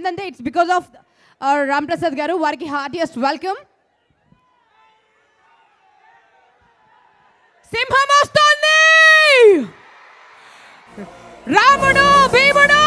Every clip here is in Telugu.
ఏంటంటే it's because of Ram Prasad garu వారికి హార్టియస్ట్ వెల్కమ్ సింహం వస్తుంది రాముడు భీముడు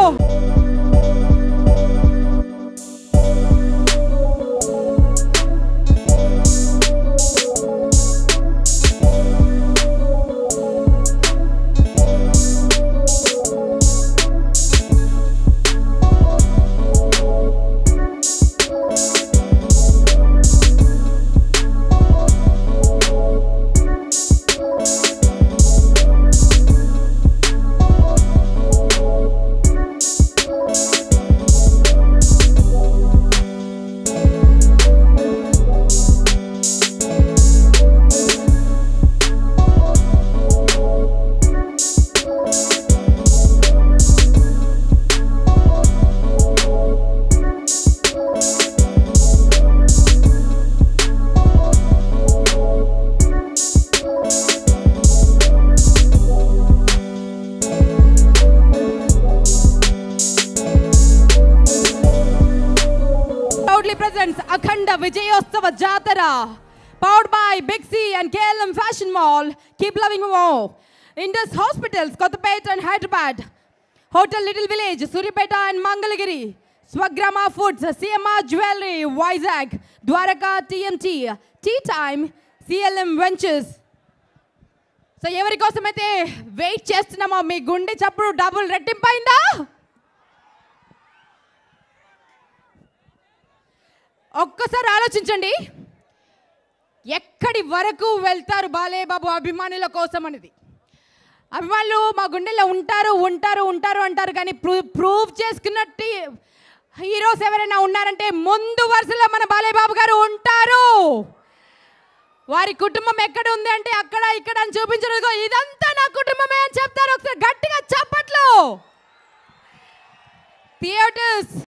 proudly presents Akhanda Vijayostava Jatara, powered by Big C and KLM Fashion Mall. Keep loving more. Indus Hospitals, Kottapet and Hyderabad. Hotel Little Village, Suripeta and Mangalagiri. Swagrama Foods, CMR Jewelry, Vizag, Dwaraka TMT, Tea Time, CLM Ventures. So ఎవరి కోసమైతే వెయిట్ చేస్తున్నామో మీ గుండె చప్పుడు డబుల్ రెట్టింపైందా ఒక్కసారి ఆలోచించండి ఎక్కడి వరకు వెళ్తారు బాలేబాబు అభిమానుల కోసం అనేది అభిమానులు మా గుండెల్లో ఉంటారు ఉంటారు ఉంటారు అంటారు కానీ ప్రూ ప్రూవ్ చేసుకున్నట్టు హీరోస్ ఎవరైనా ఉన్నారంటే ముందు వరుసలో మన బాలేబాబు గారు ఉంటారు వారి కుటుంబం ఎక్కడ ఉంది అంటే అక్కడ ఇక్కడ అని చూపించడం ఇదిగో ఇదంతా నా కుటుంబమే అని చెప్తారు ఒకసారి గట్టిగా చప్పట్లు థియేటర్స్